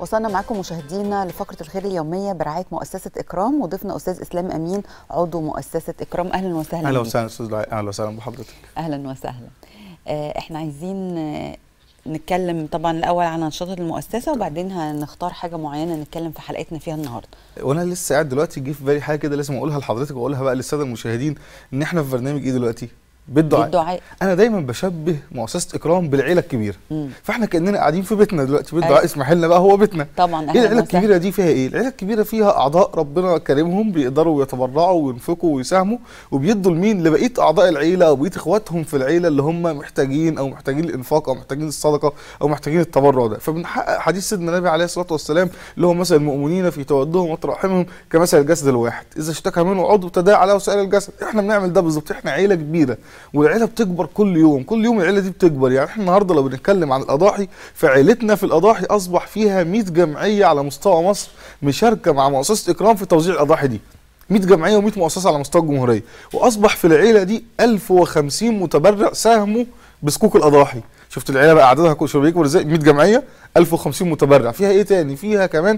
وصلنا معاكم مشاهدينا لفقره الخير اليوميه برعايه مؤسسه اكرام وضيفنا استاذ اسلام امين عضو مؤسسه اكرام اهلا وسهلا اهلا بيك. وسهلا استاذ دعاء اهلا وسهلا بحضرتك اهلا وسهلا آه، احنا عايزين آه، نتكلم طبعا الاول عن انشطه المؤسسه وبعدين هنختار حاجه معينه نتكلم في حلقتنا فيها النهارده وانا لسه قاعد دلوقتي جه في بالي حاجه كده لازم اقولها لحضرتك واقولها بقى للساده المشاهدين ان احنا في برنامج ايه دلوقتي بالدعاء بالدعاء انا دايما بشبه مؤسسه اكرام بالعيله الكبيره مم. فاحنا كاننا قاعدين في بيتنا دلوقتي بالدعاء أيوة. اسمح لنا بقى هو بيتنا طبعا ايه اهلا العيله وسهلا الكبيره دي فيها ايه العيله الكبيره فيها اعضاء ربنا كريمهم بيقدروا يتبرعوا وينفقوا ويساهموا وبيدوا لمين لبقيه اعضاء العيله او بقيه اخواتهم في العيله اللي هم محتاجين او محتاجين الانفاق او محتاجين الصدقه او محتاجين التبرع ده فبنحقق حديث سيدنا النبي عليه الصلاه والسلام اللي هو مثل المؤمنين في تودهم وتراحمهم كمثل الجسد الواحد اذا اشتكى منه عضو تداعى له سائر الجسد احنا بنعمل ده بالظبط احنا عيله كبيره والعيله بتكبر كل يوم كل يوم العيله دي بتكبر يعني احنا النهارده لو بنتكلم عن الاضاحي فعيلتنا في الاضاحي اصبح فيها 100 جمعيه على مستوى مصر مشاركه مع مؤسسه اكرام في توزيع الاضاحي دي 100 جمعيه و100 مؤسسه على مستوى الجمهوريه واصبح في العيله دي 1050 متبرع ساهموا بصكوك الاضاحي شفت العيله بقى عددها كل شويه بيكبر ازاي 100 جمعيه 1050 متبرع فيها ايه تاني فيها كمان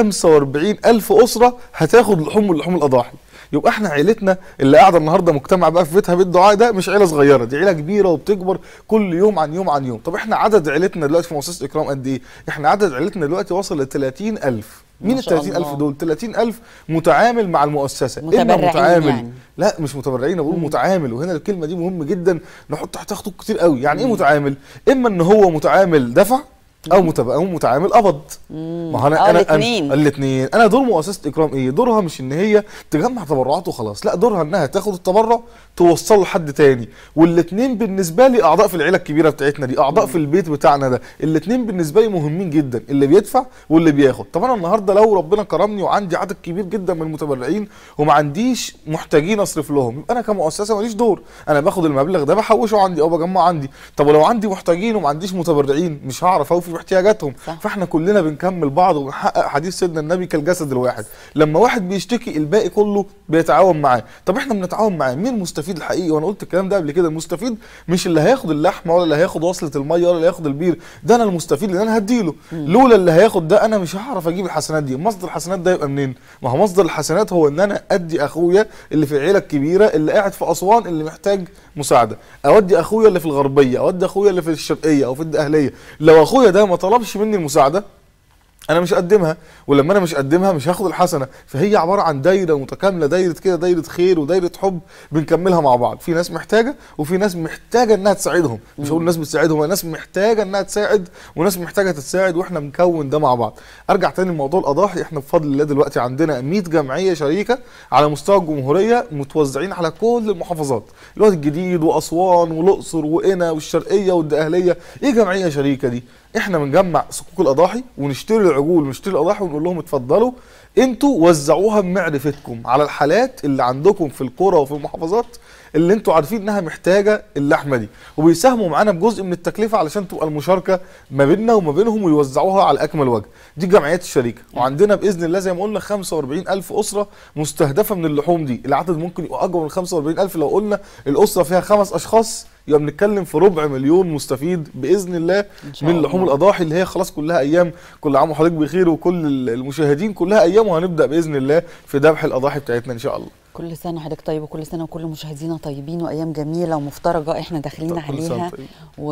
45000 اسره هتاخد لحوم من لحوم الاضاحي يبقى احنا عيلتنا اللي قاعده النهارده مجتمع بقى في بيتها بالدعاء ده مش عيله صغيره دي عيله كبيره وبتكبر كل يوم عن يوم عن يوم طب احنا عدد عيلتنا دلوقتي في مؤسسه اكرام قد ايه احنا عدد عيلتنا دلوقتي وصل ل 30000 مين ما ال شاء 30000 الله. دول 30000 متعامل مع المؤسسه إما متبرعين متعامل يعني. لا مش متبرعين أنا بقول متعامل وهنا الكلمه دي مهم جدا نحط تحتها خطوط كتير قوي يعني ايه متعامل اما ان هو متعامل دفع او متب... او متعامل قبض ما هو آه، انا انا الاتنين. الاثنين انا دور مؤسسه اكرام ايه دورها مش ان هي تجمع تبرعات وخلاص لا دورها انها تاخد التبرع توصله لحد تاني والاثنين بالنسبه لي اعضاء في العيله الكبيره بتاعتنا دي اعضاء في البيت بتاعنا ده الاثنين بالنسبه لي مهمين جدا اللي بيدفع واللي بياخد طب انا النهارده لو ربنا كرمني وعندي عدد كبير جدا من المتبرعين وما عنديش محتاجين اصرف لهم يبقى انا كمؤسسه ماليش دور انا باخد المبلغ ده بحوشه عندي او بجمعه عندي طب ولو عندي محتاجين وما عنديش متبرعين مش هعرف اوفي باحتياجاتهم صح. فاحنا كلنا بنكمل بعض وبنحقق حديث سيدنا النبي كالجسد الواحد لما واحد بيشتكي الباقي كله بيتعاون معاه طب احنا بنتعاون معاه مين المستفيد الحقيقي وانا قلت الكلام ده قبل كده المستفيد مش اللي هياخد اللحمه ولا اللي هياخد وصله الميه ولا اللي هياخد البير ده انا المستفيد اللي انا هديله لولا اللي هياخد ده انا مش هعرف اجيب الحسنات دي مصدر الحسنات ده يبقى منين ما هو مصدر الحسنات هو ان انا ادي اخويا اللي في العيله الكبيره اللي قاعد في اسوان اللي محتاج مساعده اودي اخويا اللي في الغربيه اودي اخويا اللي في الشرقيه او في الدقهليه لو اخويا ده ما طلبش مني المساعده انا مش هقدمها ولما انا مش هقدمها مش هاخد الحسنه فهي عباره عن دايره متكامله دايره كده دايره خير ودايره حب بنكملها مع بعض في ناس محتاجه وفي ناس محتاجه انها تساعدهم مش هقول ناس بتساعدهم ناس محتاجه انها تساعد وناس محتاجه تتساعد واحنا بنكون ده مع بعض ارجع تاني لموضوع الاضاحي احنا بفضل الله دلوقتي عندنا 100 جمعيه شريكه على مستوى الجمهوريه متوزعين على كل المحافظات الواد الجديد واسوان والاقصر وقنا والشرقيه والدقهليه ايه جمعيه شريكه دي احنا بنجمع صكوك الاضاحي ونشتري العجول ونشتري الاضاحي ونقول لهم اتفضلوا انتوا وزعوها بمعرفتكم على الحالات اللي عندكم في القرى وفي المحافظات اللي انتوا عارفين انها محتاجه اللحمه دي وبيساهموا معانا بجزء من التكلفه علشان تبقى المشاركه ما بيننا وما بينهم ويوزعوها على اكمل وجه دي جمعيات الشركه وعندنا باذن الله زي ما قلنا 45000 اسره مستهدفه من اللحوم دي العدد ممكن يبقى اكبر من 45000 لو قلنا الاسره فيها خمس اشخاص يبقى بنتكلم في ربع مليون مستفيد باذن الله إن شاء من لحوم الله. الاضاحي اللي هي خلاص كلها ايام كل عام وحضرتك بخير وكل المشاهدين كلها ايام وهنبدا باذن الله في ذبح الاضاحي بتاعتنا ان شاء الله كل سنه حضرتك طيب وكل سنه وكل مشاهدينا طيبين وايام جميله ومفترجه احنا داخلين طب كل سنة عليها طيب.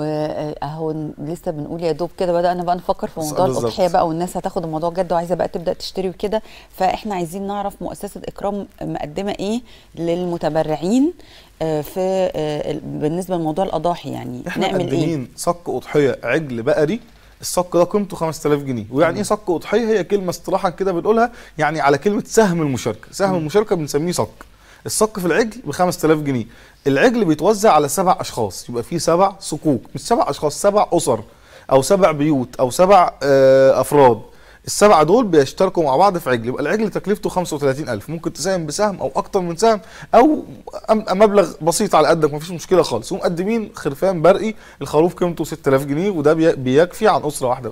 واهو لسه بنقول يا دوب كده بدانا بقى نفكر في موضوع بالظبط. الاضحيه بقى والناس هتاخد الموضوع جد وعايزه بقى تبدا تشتري وكده فاحنا عايزين نعرف مؤسسه اكرام مقدمه ايه للمتبرعين آه، في آه، ال- بالنسبه لموضوع الاضاحي يعني احنا نعمل ايه مقدمين صك اضحيه عجل بقري الصك ده قيمته 5000 جنيه ويعني ايه صك اضحيه هي كلمه اصطلاحا كده بنقولها يعني على كلمه سهم المشاركه سهم المشاركه بنسميه صك الصك في العجل ب 5000 جنيه العجل بيتوزع على سبع اشخاص يبقى فيه سبع صكوك مش سبع اشخاص سبع اسر او سبع بيوت او سبع آه، افراد السبعه دول بيشتركوا مع بعض في عجل يبقى العجل تكلفته 35000 ممكن تساهم بسهم او اكتر من سهم او أم- مبلغ بسيط على قدك مفيش مشكله خالص ومقدمين خرفان برقي الخروف قيمته 6000 جنيه وده بي- بيكفي عن اسره واحده بس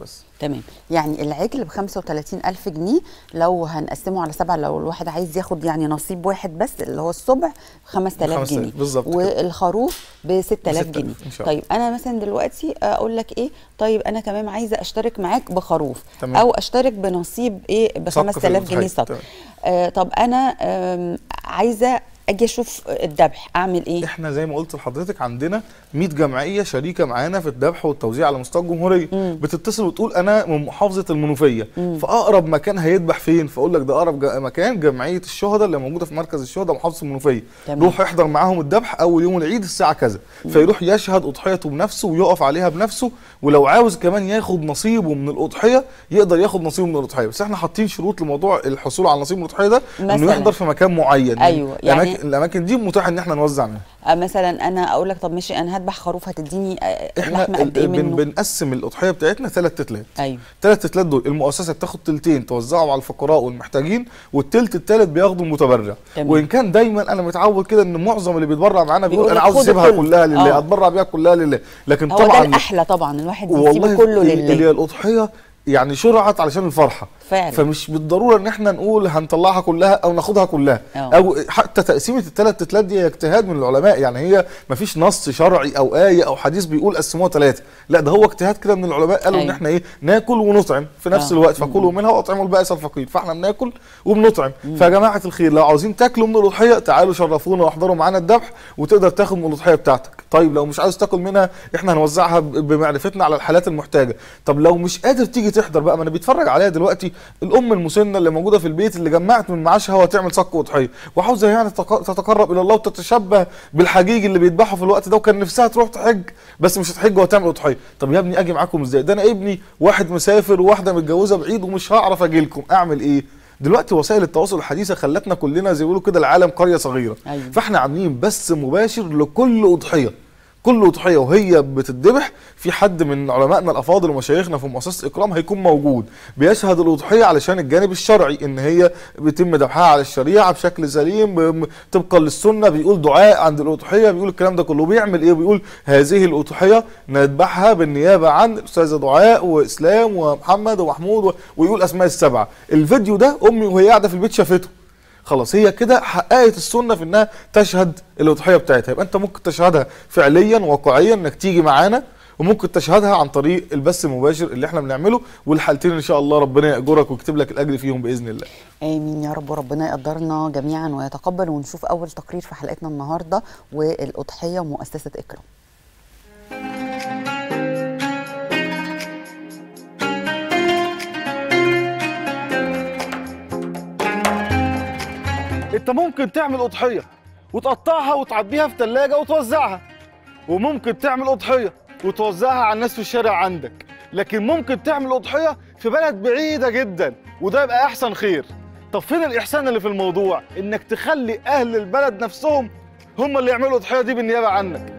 تمام يعني العجل ب 35 ألف جنيه لو هنقسمه على سبعة لو الواحد عايز ياخد يعني نصيب واحد بس اللي هو الصبع 5000 5000 جنيه بالظبط كده. والخروف ب 6000 ب 6000 جنيه إن شاء الله. طيب انا مثلا دلوقتي اقول لك ايه طيب انا كمان عايزه اشترك معاك بخروف تمام. او اشترك بنصيب ايه ب صك في 5000 جنيه الأضحية. صك تمام. آه طب انا آم، عايزه اجي اشوف الذبح اعمل ايه احنا زي ما قلت لحضرتك عندنا 100 جمعيه شريكه معانا في الذبح والتوزيع على مستوى الجمهوريه بتتصل وتقول انا من محافظه المنوفيه فاقرب مكان هيذبح فين فاقول لك ده اقرب ج- مكان جمعيه الشهداء اللي موجوده في مركز الشهداء محافظه المنوفيه تمام. روح احضر معاهم الذبح اول يوم العيد الساعه كذا فيروح يشهد اضحيته بنفسه ويقف عليها بنفسه ولو عاوز كمان ياخد نصيبه من الاضحيه يقدر ياخد نصيبه من الاضحيه بس احنا حاطين شروط لموضوع الحصول على نصيب من الاضحيه ده انه مثلاً. يحضر في مكان معين أيوة، يعني- الاماكن الاماكن دي متاح ان احنا نوزع منها آه مثلا انا اقول لك طب ماشي انا هذبح خروف هتديني آه، احنا لحمه قد ايه ال- بن منه بنقسم الاضحيه بتاعتنا ثلاث تتلات ايوه ثلاث تتلات دول المؤسسه بتاخد تلتين توزعهم على الفقراء والمحتاجين والتلت الثالث بياخده المتبرع تمام. وان كان دايما انا متعود كده ان معظم اللي بيتبرع معانا بيقول بيقول انا لك عاوز خد اسيبها الكل. كلها لله آه. اتبرع بيها كلها لله لكن هو ده طبعا الاحلى طبعا الواحد يسيبه والله كله ال- اللي لله هي الاضحيه يعني شرعت علشان الفرحه فعلا. فمش بالضروره ان احنا نقول هنطلعها كلها او ناخدها كلها أه. او حتى تقسيمه الثلاث تتلات دي هي اجتهاد من العلماء يعني هي مفيش نص شرعي او ايه او حديث بيقول قسموها ثلاثه لا ده هو اجتهاد كده من العلماء قالوا ان أيوة. احنا ايه ناكل ونطعم في نفس أه. الوقت فكلوا منها واطعموا البائس الفقير فاحنا بناكل وبنطعم فيا جماعه الخير لو عاوزين تاكلوا من الاضحيه تعالوا شرفونا واحضروا معانا الذبح وتقدر تاخد من الاضحيه بتاعتك طيب لو مش عاوز تاكل منها احنا هنوزعها ب- بمعرفتنا على الحالات المحتاجه طب لو مش قادر تيجي تحضر بقى ما انا بيتفرج عليها دلوقتي الام المسنه اللي موجوده في البيت اللي جمعت من معاشها وتعمل صك واضحيه وعاوزه يعني تتق- تتقرب الى الله وتتشبه بالحجيج اللي بيذبحوا في الوقت ده وكان نفسها تروح تحج بس مش هتحج وهتعمل اضحيه طب يا ابني اجي معاكم ازاي ده انا ابني واحد مسافر وواحده متجوزه بعيد ومش هعرف اجي لكم اعمل ايه دلوقتي وسائل التواصل الحديثه خلتنا كلنا زي ما بيقولوا كده العالم قريه صغيره أيوة. فاحنا عاملين بث مباشر لكل اضحيه كل اضحيه وهي بتتذبح في حد من علمائنا الافاضل ومشايخنا في مؤسسه اكرام هيكون موجود بيشهد الاضحيه علشان الجانب الشرعي ان هي بيتم ذبحها على الشريعه بشكل سليم ب- طبقا للسنه بيقول دعاء عند الاضحيه بيقول الكلام ده كله بيعمل ايه بيقول هذه الاضحيه نذبحها بالنيابه عن الاستاذه دعاء واسلام ومحمد ومحمود و- ويقول اسماء السبعه الفيديو ده امي وهي قاعده في البيت شافته خلاص هي كده حققت السنه في انها تشهد الاضحيه بتاعتها يبقى انت ممكن تشهدها فعليا واقعيا انك تيجي معانا وممكن تشهدها عن طريق البث المباشر اللي احنا بنعمله والحالتين ان شاء الله ربنا ياجرك ويكتب لك الاجر فيهم باذن الله امين يا رب وربنا يقدرنا جميعا ويتقبل ونشوف اول تقرير في حلقتنا النهارده والاضحيه ومؤسسه اكرام انت ممكن تعمل اضحيه وتقطعها وتعبيها في ثلاجه وتوزعها وممكن تعمل اضحيه وتوزعها على الناس في الشارع عندك لكن ممكن تعمل اضحيه في بلد بعيده جدا وده يبقى احسن خير طب فين الاحسان اللي في الموضوع انك تخلي اهل البلد نفسهم هم اللي يعملوا الاضحيه دي بالنيابه عنك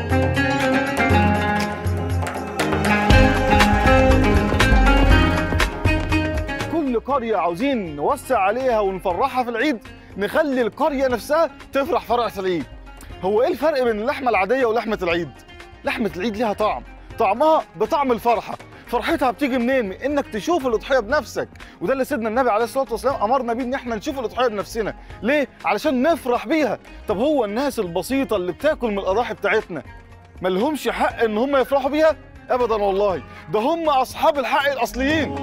كل قرية عاوزين نوسع عليها ونفرحها في العيد نخلي القرية نفسها تفرح فرحة العيد هو ايه الفرق بين اللحمة العادية ولحمة العيد؟ لحمة العيد ليها طعم طعمها بطعم الفرحة فرحتها بتيجي منين؟ من انك تشوف الاضحيه بنفسك وده اللي سيدنا النبي عليه الصلاه والسلام امرنا بيه ان احنا نشوف الاضحيه بنفسنا ليه علشان نفرح بيها طب هو الناس البسيطه اللي بتاكل من الاضاحي بتاعتنا ما لهمش حق ان هم يفرحوا بيها ابدا والله ده هم اصحاب الحق الاصليين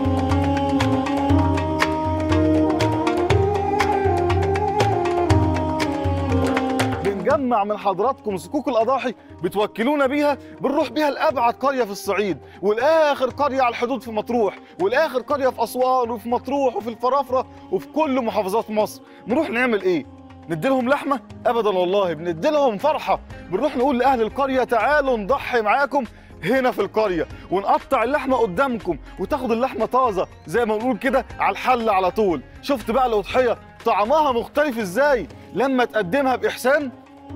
بنجمع من حضراتكم صكوك الاضاحي بتوكلونا بيها بنروح بيها لابعد قريه في الصعيد والاخر قريه على الحدود في مطروح والاخر قريه في اسوان وفي مطروح وفي الفرافره وفي كل محافظات مصر نروح نعمل ايه نديلهم لحمه ابدا والله بنديلهم فرحه بنروح نقول لاهل القريه تعالوا نضحي معاكم هنا في القريه ونقطع اللحمه قدامكم وتاخد اللحمه طازه زي ما بنقول كده على الحل على طول شفت بقى الاضحيه طعمها مختلف ازاي لما تقدمها باحسان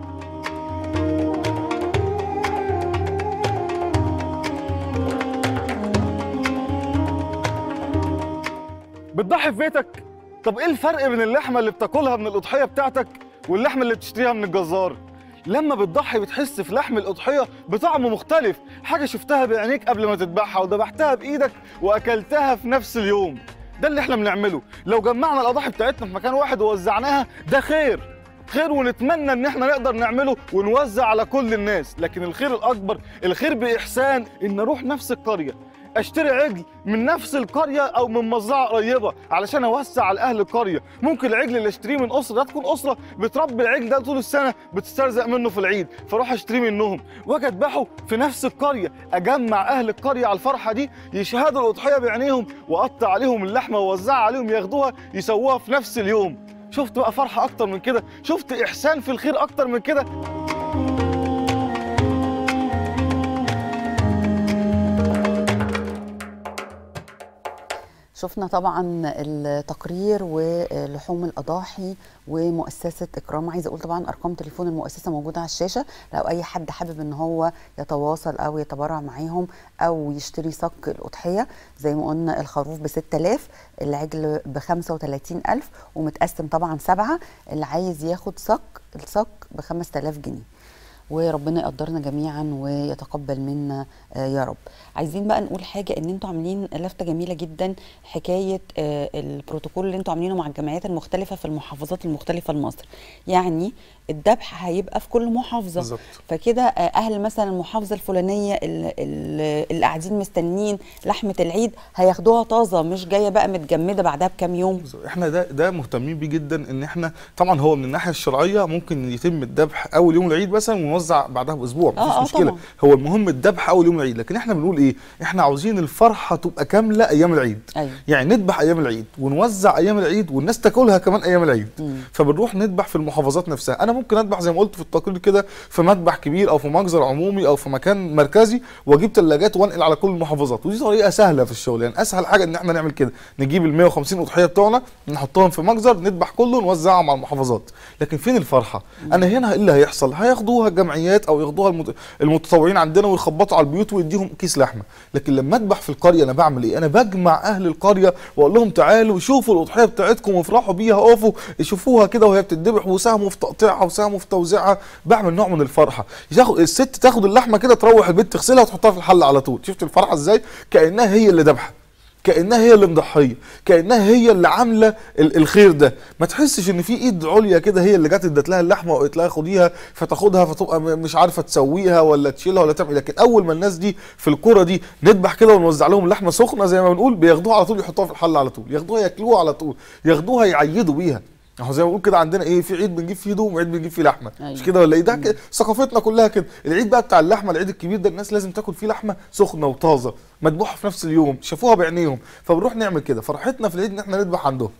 بتضحي في بيتك طب ايه الفرق بين اللحمه اللي بتاكلها من الاضحيه بتاعتك واللحمه اللي بتشتريها من الجزار لما بتضحي بتحس في لحم الاضحيه بطعم مختلف حاجه شفتها بعينيك قبل ما تذبحها وذبحتها بايدك واكلتها في نفس اليوم ده اللي احنا بنعمله لو جمعنا الاضاحي بتاعتنا في مكان واحد ووزعناها ده خير خير ونتمنى ان احنا نقدر نعمله ونوزع على كل الناس لكن الخير الاكبر الخير باحسان ان اروح نفس القريه اشتري عجل من نفس القريه او من مزرعه قريبه علشان اوسع على اهل القريه ممكن العجل اللي اشتريه من اسره ده تكون اسره بتربي العجل ده طول السنه بتسترزق منه في العيد فاروح اشتريه منهم واجي اذبحه في نفس القريه اجمع اهل القريه على الفرحه دي يشهدوا الاضحيه بعينيهم واقطع عليهم اللحمه واوزعها عليهم ياخدوها يسووها في نفس اليوم شفت بقى فرحه اكتر من كده شفت احسان في الخير اكتر من كده شفنا طبعا التقرير ولحوم الاضاحي ومؤسسه اكرام عايزه اقول طبعا ارقام تليفون المؤسسه موجوده على الشاشه لو اي حد حابب ان هو يتواصل او يتبرع معاهم او يشتري صك الاضحيه زي ما قلنا الخروف ب 6000 العجل ب 35000 ومتقسم طبعا سبعه اللي عايز ياخد صك الصك ب 5000 جنيه وربنا يقدرنا جميعا ويتقبل منا آه يا رب عايزين بقى نقول حاجه ان انتوا عاملين لفته جميله جدا حكايه آه البروتوكول اللي انتوا عاملينه مع الجمعيات المختلفه في المحافظات المختلفه لمصر يعني الذبح هيبقى في كل محافظه بالظبط. فكده آه اهل مثلا المحافظه الفلانيه ال- ال- اللي قاعدين مستنيين لحمه العيد هياخدوها طازه مش جايه بقى متجمده بعدها بكام يوم احنا ده ده مهتمين بيه جدا ان احنا طبعا هو من الناحيه الشرعيه ممكن يتم الذبح اول يوم العيد مثلا ونوزع بعدها باسبوع مفيش آه، آه، مشكله طبعاً. هو المهم الذبح اول يوم العيد لكن احنا بنقول ايه احنا عاوزين الفرحه تبقى كامله ايام العيد أيوة. يعني نذبح ايام العيد ونوزع ايام العيد والناس تاكلها كمان ايام العيد مم. فبنروح نذبح في المحافظات نفسها انا ممكن اذبح زي ما قلت في التقرير كده في مذبح كبير او في مجزر عمومي او في مكان مركزي واجيب ثلاجات وانقل على كل المحافظات ودي طريقه سهله في الشغل يعني اسهل حاجه ان احنا نعمل كده نجيب ال 150 اضحيه بتوعنا نحطهم في مجزر نذبح كله ونوزعهم على المحافظات لكن فين الفرحه انا هنا ايه اللي هيحصل هياخدوها الجمعيات او ياخدوها المت... المتطوعين عندنا ويخبطوا على البيوت ويديهم كيس لحمه لكن لما اذبح في القريه انا بعمل ايه انا بجمع اهل القريه واقول لهم تعالوا شوفوا الاضحيه بتاعتكم وافرحوا بيها اقفوا يشوفوها كده وهي بتتذبح وساهموا في تقطيعها وساهموا في توزيعها بعمل نوع من الفرحه ياخد الست تاخد اللحمه كده تروح البيت تغسلها وتحطها في الحله على طول شفت الفرحه ازاي كانها هي اللي ذبحه كانها هي اللي مضحيه كانها هي اللي عامله ال- الخير ده ما تحسش ان في ايد عليا كده هي اللي جت ادت لها اللحمه وقالت لها خديها فتاخدها فتبقى م- مش عارفه تسويها ولا تشيلها ولا تعمل لكن اول ما الناس دي في الكوره دي نذبح كده ونوزع لهم لحمه سخنه زي ما بنقول بياخدوها على طول يحطوها في الحله على طول ياخدوها ياكلوها على طول ياخدوها يعيدوا بيها اهو زي ما بنقول كده عندنا ايه في عيد بنجيب فيه هدوم وعيد بنجيب فيه لحمه أيوة. مش كده ولا ايه ده كده ثقافتنا كلها كده العيد بقى بتاع اللحمه العيد الكبير ده الناس لازم تاكل فيه لحمه سخنه وطازه مذبوحه في نفس اليوم شافوها بعينيهم فبنروح نعمل كده فرحتنا في العيد ان احنا نذبح عندهم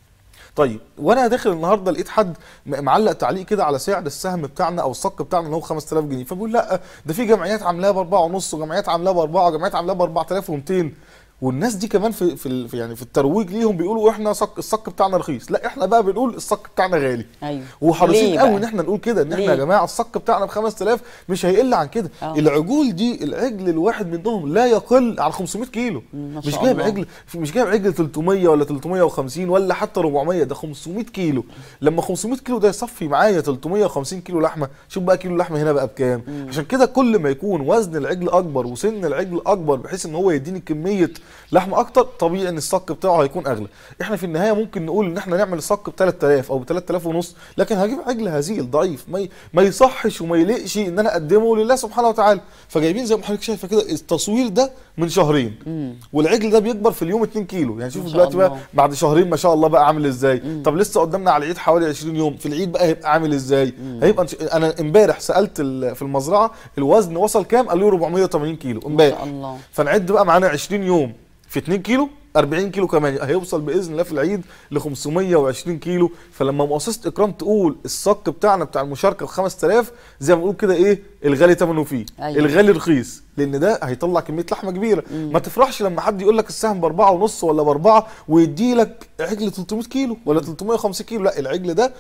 طيب وانا داخل النهارده لقيت حد م- معلق تعليق كده على سعر السهم بتاعنا او الصك بتاعنا اللي هو 5000 جنيه فبيقول لا ده في جمعيات عاملاها ب 4 ونص وجمعيات عاملاها ب 4 وجمعيات عاملاها ب 4200 والناس دي كمان في في ال- في يعني في الترويج ليهم بيقولوا احنا صك الصك بتاعنا رخيص لا احنا بقى بنقول الصك بتاعنا غالي ايوه وحريصين ليه قوي بقى؟ ان احنا نقول كده ان احنا ليه؟ يا جماعه الصك بتاعنا ب 5000 مش هيقل عن كده آه. العجول دي العجل الواحد منهم لا يقل عن 500 كيلو مم، ما مش شاء جايب الله. عجل مش جايب عجل 300 ولا 350 ولا حتى 400 ده 500 كيلو لما 500 كيلو ده يصفي معايا 350 كيلو لحمه شوف بقى كيلو لحمه هنا بقى بكام عشان كده كل ما يكون وزن العجل اكبر وسن العجل اكبر بحيث ان هو يديني كميه لحمه اكتر طبيعي ان الصك بتاعه هيكون اغلى احنا في النهايه ممكن نقول ان احنا نعمل الصك ب 3000 او ب 3000 ونص لكن هجيب عجل هزيل ضعيف ما ي- ما يصحش وما يليقش ان انا اقدمه لله سبحانه وتعالى فجايبين زي ما حضرتك شايفه كده التصوير ده من شهرين والعجل ده بيكبر في اليوم 2 كيلو يعني شوف ما شاء دلوقتي بقى الله. بعد شهرين ما شاء الله بقى عامل ازاي طب لسه قدامنا على العيد حوالي 20 يوم في العيد بقى هيبقى عامل ازاي هيبقى إنش- انا امبارح سالت ال- في المزرعه الوزن وصل كام قالوا لي 480 كيلو ما امبارح شاء الله فنعد بقى معانا 20 يوم في 2 كيلو 40 كيلو كمان هيوصل باذن الله في العيد ل 520 كيلو فلما مؤسسه اكرام تقول الصك بتاعنا بتاع المشاركه ب 5000 زي ما بنقول كده ايه الغالي ثمنه فيه أيوة. الغالي رخيص لان ده هيطلع كميه لحمه كبيره ما تفرحش لما حد يقول لك السهم باربعه ونص ولا باربعه ويدي لك عجل 300 كيلو ولا 350 كيلو لا العجل ده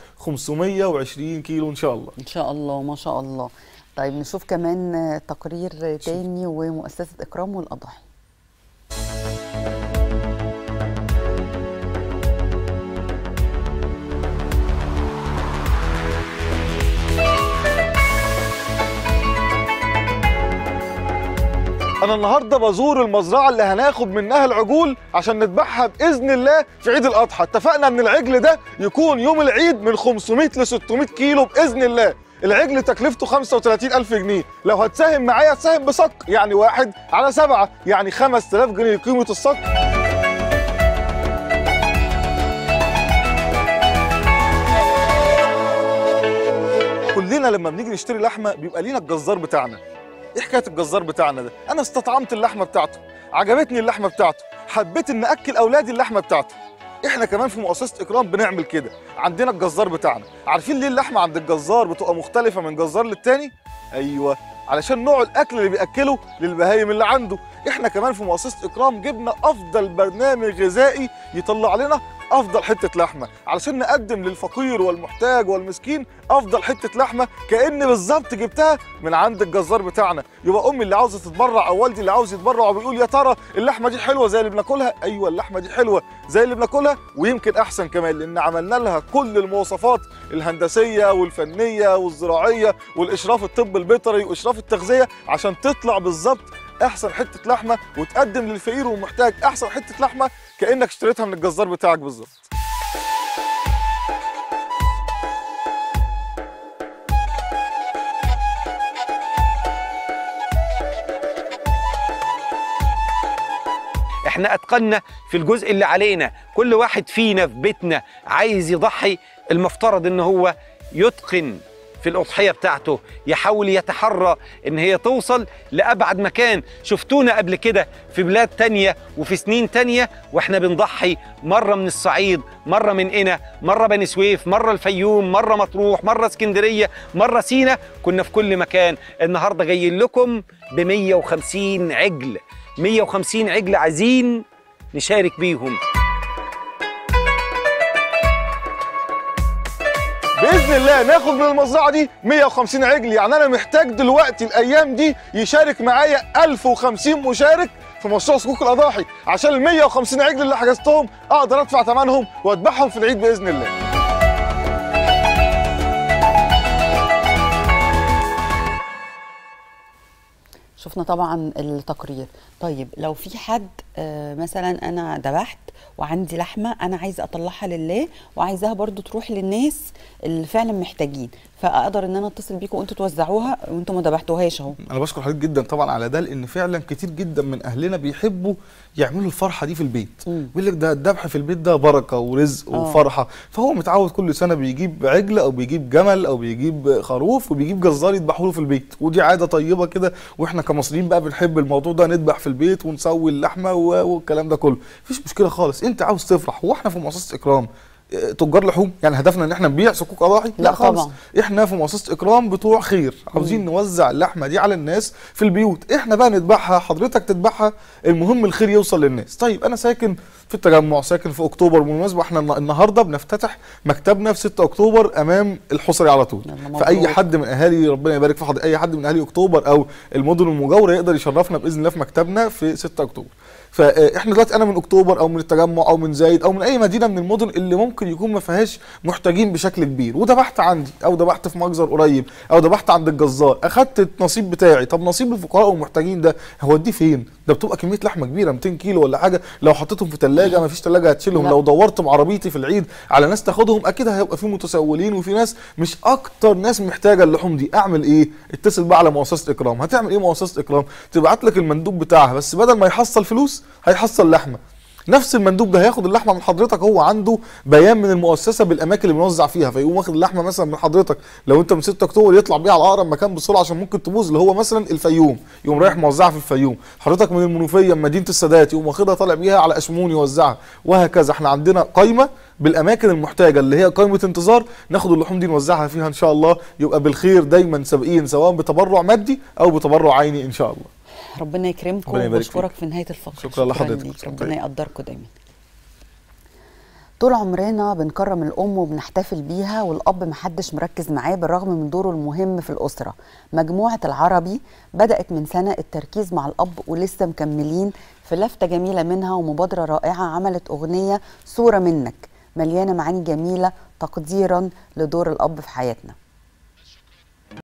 520 كيلو ان شاء الله ان شاء الله ما شاء الله طيب نشوف كمان آه، تقرير تاني ومؤسسه اكرام والاضاحي انا النهارده بزور المزرعه اللي هناخد منها العجول عشان نذبحها باذن الله في عيد الاضحى اتفقنا ان العجل ده يكون يوم العيد من 500 ل 600 كيلو باذن الله العجل تكلفته 35000 جنيه لو هتساهم معايا تساهم بصك يعني واحد على سبعة يعني 5000 جنيه قيمة الصك كلنا لما بنيجي نشتري لحمة بيبقى لينا الجزار بتاعنا ايه حكايه الجزار بتاعنا ده انا استطعمت اللحمه بتاعته عجبتني اللحمه بتاعته حبيت ان اكل اولادي اللحمه بتاعته احنا كمان في مؤسسه اكرام بنعمل كده عندنا الجزار بتاعنا عارفين ليه اللحمه عند الجزار بتبقى مختلفه من جزار للتاني ايوه علشان نوع الاكل اللي بياكله للبهايم اللي عنده احنا كمان في مؤسسه اكرام جبنا افضل برنامج غذائي يطلع لنا افضل حته لحمه علشان نقدم للفقير والمحتاج والمسكين افضل حته لحمه كان بالظبط جبتها من عند الجزار بتاعنا يبقى امي اللي عاوزه تتبرع او والدي اللي عاوز يتبرع وبيقول يا ترى اللحمه دي حلوه زي اللي بناكلها ايوه اللحمه دي حلوه زي اللي بناكلها ويمكن احسن كمان لان عملنا لها كل المواصفات الهندسيه والفنيه والزراعيه والاشراف الطب البيطري واشراف التغذيه عشان تطلع بالظبط احسن حته لحمه وتقدم للفقير والمحتاج احسن حته لحمه كانك اشتريتها من الجزار بتاعك بالظبط احنا اتقنا في الجزء اللي علينا كل واحد فينا في بيتنا عايز يضحي المفترض ان هو يتقن في الأضحية بتاعته يحاول يتحرى إن هي توصل لأبعد مكان شفتونا قبل كده في بلاد تانية وفي سنين تانية وإحنا بنضحي مرة من الصعيد مرة من قنا مرة بني سويف مرة الفيوم مرة مطروح مرة اسكندرية مرة سينا كنا في كل مكان النهاردة جايين لكم ب 150 عجل 150 عجل عايزين نشارك بيهم باذن الله ناخد من المزرعه دي 150 عجل يعني انا محتاج دلوقتي الايام دي يشارك معايا 1050 مشارك في مشروع صكوك الاضاحي عشان ال 150 عجل اللي حجزتهم اقدر ادفع ثمنهم واذبحهم في العيد باذن الله شفنا طبعا التقرير طيب لو في حد آه، مثلا انا ذبحت وعندي لحمه انا عايزه اطلعها لله وعايزاها برضو تروح للناس اللي فعلا محتاجين فاقدر ان انا اتصل بيكم وانتوا توزعوها وانتوا ما ذبحتوهاش اهو انا بشكر حضرتك جدا طبعا على ده لان فعلا كتير جدا من اهلنا بيحبوا يعملوا الفرحه دي في البيت مم. بيقول لك ده الذبح في البيت ده بركه ورزق آه. وفرحه فهو متعود كل سنه بيجيب عجل او بيجيب جمل او بيجيب خروف وبيجيب جزار يذبحوا له في البيت ودي عاده طيبه كده واحنا كمصريين بقى بنحب الموضوع ده نذبح في البيت ونسوي اللحمه و- والكلام ده كله مفيش مشكله خالص انت عاوز تفرح هو احنا في مؤسسه اكرام اه، تجار لحوم يعني هدفنا ان احنا نبيع صكوك اضاحي لا خالص طبعا. احنا في مؤسسه اكرام بتوع خير عاوزين نوزع اللحمه دي على الناس في البيوت احنا بقى نذبحها حضرتك تذبحها المهم الخير يوصل للناس طيب انا ساكن في التجمع ساكن في اكتوبر بالمناسبه احنا النا- النهارده بنفتتح مكتبنا في 6 اكتوبر امام الحصري على طول يلا فاي مبروك. حد من اهالي ربنا يبارك في حضرتك اي حد من اهالي اكتوبر او المدن المجاوره يقدر يشرفنا باذن الله في مكتبنا في 6 اكتوبر فاحنا دلوقتي انا من اكتوبر او من التجمع او من زايد او من اي مدينه من المدن اللي ممكن يكون ما فيهاش محتاجين بشكل كبير وذبحت عندي او ذبحت في مجزر قريب او ذبحت عند الجزار اخدت النصيب بتاعي طب نصيب الفقراء والمحتاجين ده هوديه فين ده بتبقى كميه لحمه كبيره 200 كيلو ولا حاجه لو حطيتهم في ثلاجه ما فيش ثلاجه هتشيلهم لا. لو دورت بعربيتي في العيد على ناس تاخدهم اكيد هيبقى في متسولين وفي ناس مش اكتر ناس محتاجه اللحوم دي اعمل ايه اتصل بقى على مؤسسه اكرام هتعمل ايه مؤسسه اكرام تبعت لك المندوب بتاعها بس بدل ما يحصل فلوس هيحصل لحمه نفس المندوب ده هياخد اللحمه من حضرتك هو عنده بيان من المؤسسه بالاماكن اللي بنوزع فيها فيقوم واخد اللحمه مثلا من حضرتك لو انت من 6 اكتوبر يطلع بيها على اقرب مكان بسرعه عشان ممكن تبوظ اللي هو مثلا الفيوم يقوم رايح موزعها في الفيوم حضرتك من المنوفيه من مدينه السادات يقوم واخدها طالع بيها على اشمون يوزعها وهكذا احنا عندنا قايمه بالاماكن المحتاجه اللي هي قائمه انتظار ناخد اللحوم دي نوزعها فيها ان شاء الله يبقى بالخير دايما سابقين سواء بتبرع مادي او بتبرع عيني ان شاء الله ربنا يكرمكم ربنا يبارك واشكرك فيك. في نهايه الفقره شكرا لحضرتك. ليك. شكرا. ربنا يقدركم دايما طول عمرنا بنكرم الام وبنحتفل بيها والاب محدش مركز معاه بالرغم من دوره المهم في الاسره مجموعه العربي بدات من سنه التركيز مع الاب ولسه مكملين في لفته جميله منها ومبادره رائعه عملت اغنيه صوره منك مليانه معاني جميله تقديرا لدور الاب في حياتنا